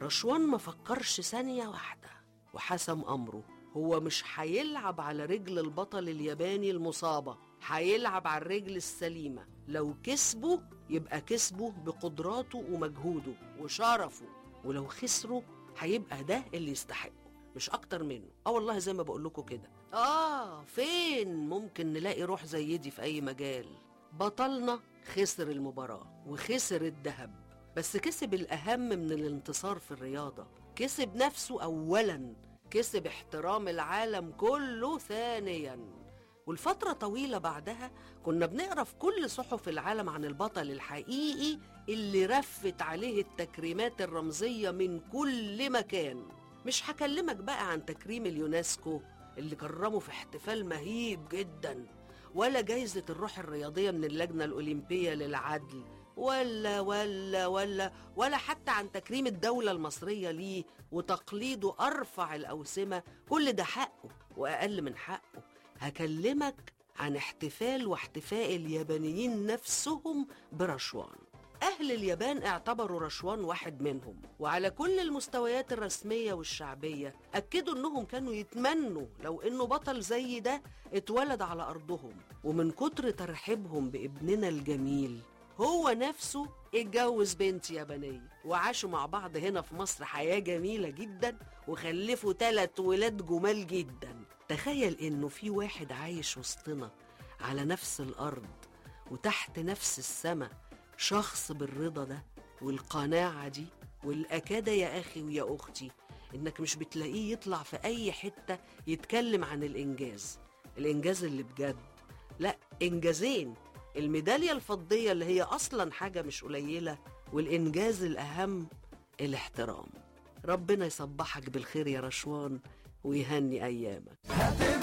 رشوان ما فكرش ثانية واحدة وحسم أمره هو مش هيلعب على رجل البطل الياباني المصابة هيلعب على الرجل السليمة لو كسبه يبقى كسبه بقدراته ومجهوده وشرفه ولو خسره هيبقى ده اللي يستحقه مش اكتر منه اه والله زي ما بقول لكم كده اه فين ممكن نلاقي روح زي دي في اي مجال بطلنا خسر المباراة وخسر الذهب بس كسب الأهم من الانتصار في الرياضة كسب نفسه أولا كسب احترام العالم كله ثانيا والفترة طويلة بعدها كنا بنقرا في كل صحف العالم عن البطل الحقيقي اللي رفت عليه التكريمات الرمزية من كل مكان مش هكلمك بقى عن تكريم اليونسكو اللي كرمه في احتفال مهيب جدا ولا جايزة الروح الرياضية من اللجنة الأولمبية للعدل ولا ولا ولا ولا حتى عن تكريم الدولة المصرية ليه وتقليده أرفع الأوسمة كل ده حقه وأقل من حقه هكلمك عن احتفال واحتفاء اليابانيين نفسهم برشوان أهل اليابان اعتبروا رشوان واحد منهم وعلى كل المستويات الرسمية والشعبية أكدوا أنهم كانوا يتمنوا لو أنه بطل زي ده اتولد على أرضهم ومن كتر ترحيبهم بابننا الجميل هو نفسه اتجوز بنت يابانية وعاشوا مع بعض هنا في مصر حياة جميلة جدا وخلفوا تلات ولاد جمال جدا تخيل انه في واحد عايش وسطنا على نفس الارض وتحت نفس السماء شخص بالرضا ده والقناعة دي والأكادة يا أخي ويا أختي إنك مش بتلاقيه يطلع في أي حتة يتكلم عن الإنجاز الإنجاز اللي بجد لا إنجازين الميدالية الفضية اللي هي أصلا حاجة مش قليلة والإنجاز الأهم الاحترام ربنا يصبحك بالخير يا رشوان ويهني أيامك